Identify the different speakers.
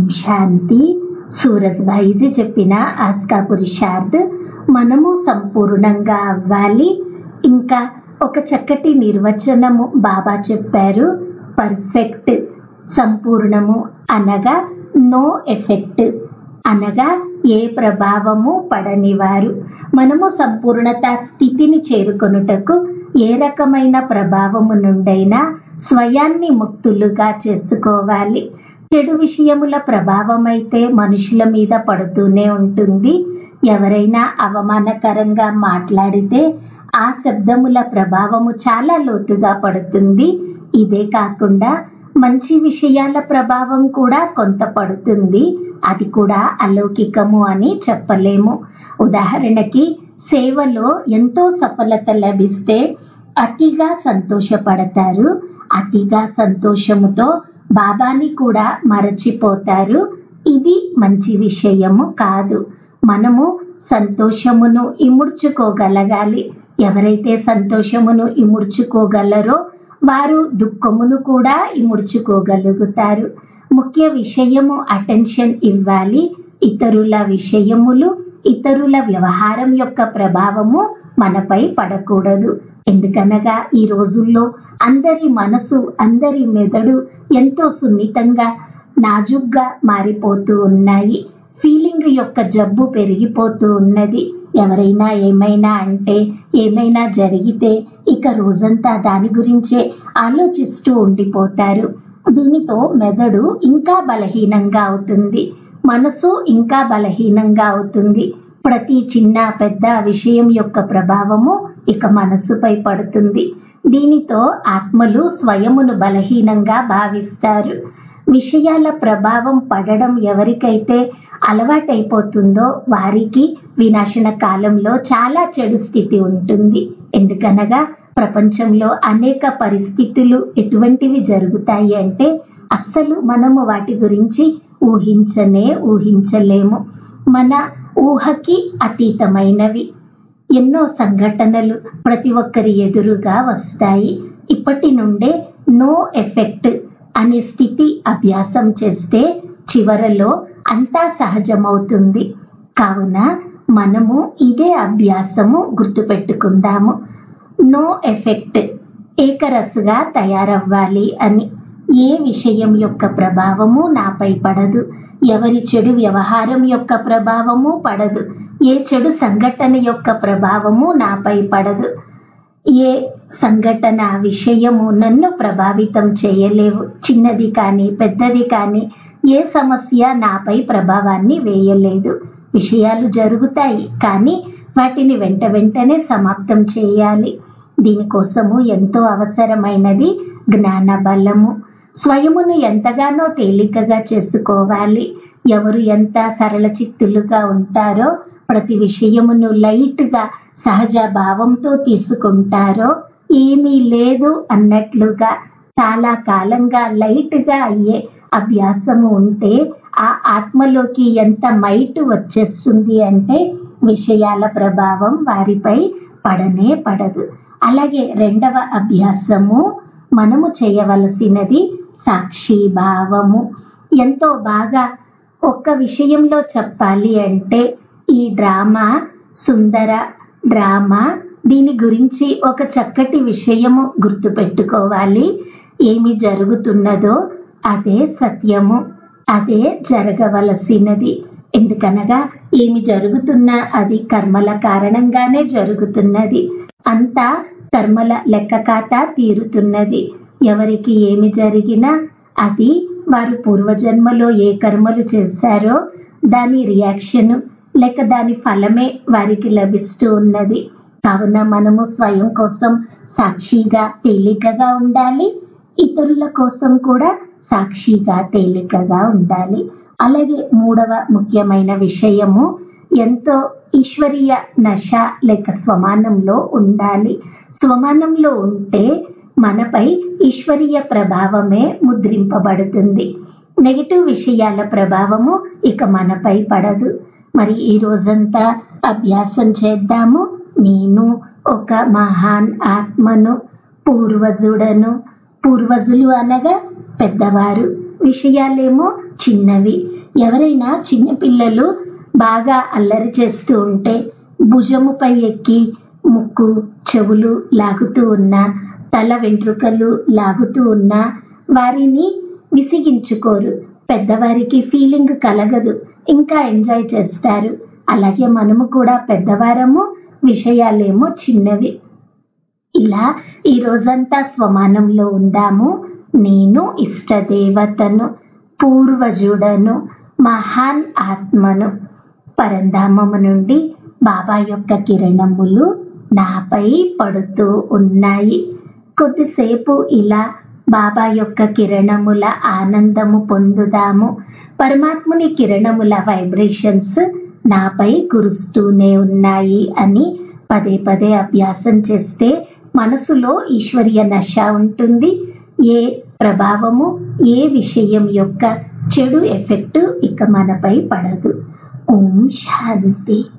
Speaker 1: శాంతి సూరజ్ భాయిజీ చెప్పిన ఆస్కా పురుషార్థ్ మనము సంపూర్ణంగా అవ్వాలి ఇంకా ఒక చక్కటి నిర్వచనము బాబా చెప్పారు పర్ఫెక్ట్ సంపూర్ణము అనగా నో ఎఫెక్ట్ అనగా ఏ ప్రభావము పడనివారు మనము సంపూర్ణత స్థితిని చేరుకొనుటకు ఏ రకమైన ప్రభావము నుండైనా స్వయాన్ని ముక్తులుగా చేసుకోవాలి చెడు విషయముల ప్రభావం అయితే మనుషుల మీద పడుతూనే ఉంటుంది ఎవరైనా అవమానకరంగా మాట్లాడితే ఆ శబ్దముల ప్రభావము చాలా లోతుగా పడుతుంది ఇదే కాకుండా మంచి విషయాల ప్రభావం కూడా కొంత పడుతుంది అది కూడా అలౌకికము అని చెప్పలేము ఉదాహరణకి సేవలో ఎంతో సఫలత లభిస్తే అతిగా సంతోషపడతారు అతిగా సంతోషముతో బాబాని కూడా మరచిపోతారు ఇది మంచి విషయము కాదు మనము సంతోషమును ఇముడ్చుకోగలగాలి ఎవరైతే సంతోషమును ఇముడ్చుకోగలరో వారు దుఃఖమును కూడా ఇముడ్చుకోగలుగుతారు ముఖ్య విషయము అటెన్షన్ ఇవ్వాలి ఇతరుల విషయములు ఇతరుల వ్యవహారం యొక్క ప్రభావము మనపై పడకూడదు ఎందుకనగా ఈ రోజుల్లో అందరి మనసు అందరి మెదడు ఎంతో సున్నితంగా నాజుగ్గా మారిపోతూ ఉన్నాయి ఫీలింగ్ యొక్క జబ్బు పెరిగిపోతూ ఉన్నది ఎవరైనా ఏమైనా అంటే ఏమైనా జరిగితే ఇక రోజంతా దాని గురించే ఆలోచిస్తూ ఉండిపోతారు దీనితో మెదడు ఇంకా బలహీనంగా అవుతుంది మనసు ఇంకా బలహీనంగా అవుతుంది ప్రతి చిన్న పెద్ద విషయం యొక్క ప్రభావము ఇక మనస్సుపై పడుతుంది దీనితో ఆత్మలు స్వయమును బలహీనంగా భావిస్తారు విషయాల ప్రభావం పడడం ఎవరికైతే అలవాటైపోతుందో వారికి వినాశన కాలంలో చాలా చెడు స్థితి ఉంటుంది ఎందుకనగా ప్రపంచంలో అనేక పరిస్థితులు ఎటువంటివి జరుగుతాయి అంటే అస్సలు మనము వాటి గురించి ఊహించనే ఊహించలేము మన ఊహకి అతీతమైనవి ఎన్నో సంఘటనలు ప్రతి ఒక్కరి ఎదురుగా వస్తాయి ఇప్పటి నుండే నో ఎఫెక్ట్ అనే స్థితి అభ్యాసం చేస్తే చివరలో అంతా సహజమవుతుంది కావున మనము ఇదే అభ్యాసము గుర్తుపెట్టుకుందాము నో ఎఫెక్ట్ ఏకరసుగా తయారవ్వాలి అని ఏ విషయం యొక్క ప్రభావము నాపై పడదు ఎవరి చెడు వ్యవహారం యొక్క ప్రభావము పడదు ఏ చెడు సంఘటన యొక్క ప్రభావము నాపై పడదు ఏ సంఘటన విషయము నన్ను ప్రభావితం చేయలేవు చిన్నది కానీ పెద్దది కానీ ఏ సమస్య నాపై ప్రభావాన్ని వేయలేదు విషయాలు జరుగుతాయి కానీ వాటిని వెంట వెంటనే సమాప్తం చేయాలి దీనికోసము ఎంతో అవసరమైనది జ్ఞాన బలము స్వయమును ఎంతగానో తేలికగా చేసుకోవాలి ఎవరు ఎంత సరళ చిత్తులుగా ఉంటారో ప్రతి విషయమును లైట్గా సహజ భావంతో తీసుకుంటారో ఏమీ లేదు అన్నట్లుగా చాలా కాలంగా లైట్గా అయ్యే అభ్యాసము ఉంటే ఆ ఆత్మలోకి ఎంత మైట్ వచ్చేస్తుంది అంటే విషయాల ప్రభావం వారిపై పడనే పడదు అలాగే రెండవ అభ్యాసము మనము చేయవలసినది సాక్షి భావము ఎంతో బాగా ఒక్క విషయంలో చెప్పాలి అంటే ఈ డ్రామా సుందర డ్రామా దీని గురించి ఒక చక్కటి విషయము గుర్తుపెట్టుకోవాలి ఏమి జరుగుతున్నదో అదే సత్యము అదే జరగవలసినది ఎందుకనగా ఏమి జరుగుతున్నా అది కర్మల కారణంగానే జరుగుతున్నది అంతా కర్మల లెక్క ఖాతా తీరుతున్నది ఎవరికి ఏమి జరిగినా అది వారు పూర్వజన్మలో ఏ కర్మలు చేశారో దాని రియాక్షన్ లేక దాని ఫలమే వారికి లభిస్తూ ఉన్నది కావున మనము స్వయం కోసం సాక్షిగా తేలికగా ఉండాలి ఇతరుల కోసం కూడా సాక్షిగా తేలికగా ఉండాలి అలాగే మూడవ ముఖ్యమైన విషయము ఎంతో ఈశ్వరీయ నశ లేక స్వమానంలో ఉండాలి స్వమానంలో ఉంటే మనపై ఈశ్వరీయ ప్రభావమే ముద్రింపబడుతుంది నెగిటివ్ విషయాల ప్రభావము ఇక మనపై పడదు మరి ఈ రోజంతా అభ్యాసం చేద్దాము నేను ఒక మహాన్ ఆత్మను పూర్వజుడను పూర్వజులు అనగా పెద్దవారు విషయాలేమో చిన్నవి ఎవరైనా చిన్నపిల్లలు బాగా అల్లరి చేస్తూ ఉంటే భుజముపై ఎక్కి ముక్కు చెవులు లాగుతూ ఉన్నా తల వెంట్రుకలు లాగుతూ ఉన్నా వారిని విసిగించుకోరు పెద్దవారికి ఫీలింగ్ కలగదు ఇంకా ఎంజాయ్ చేస్తారు అలాగే మనము కూడా పెద్దవారము విషయాలేమో చిన్నవి ఇలా ఈ రోజంతా స్వమానంలో ఉందాము నేను ఇష్టదేవతను పూర్వజుడను మహాన్ ఆత్మను పరంధామము నుండి బాబా యొక్క కిరణములు నాపై పడుతూ ఉన్నాయి కొద్దిసేపు ఇలా బాబా యొక్క కిరణముల ఆనందము పొందుదాము పరమాత్ముని కిరణముల వైబ్రేషన్స్ నాపై కురుస్తూనే ఉన్నాయి అని పదే పదే అభ్యాసం చేస్తే మనసులో ఈశ్వరీయ నశ ఉంటుంది ఏ ప్రభావము ఏ విషయం యొక్క చెడు ఎఫెక్ట్ ఇక మనపై పడదు ఓం శాంతి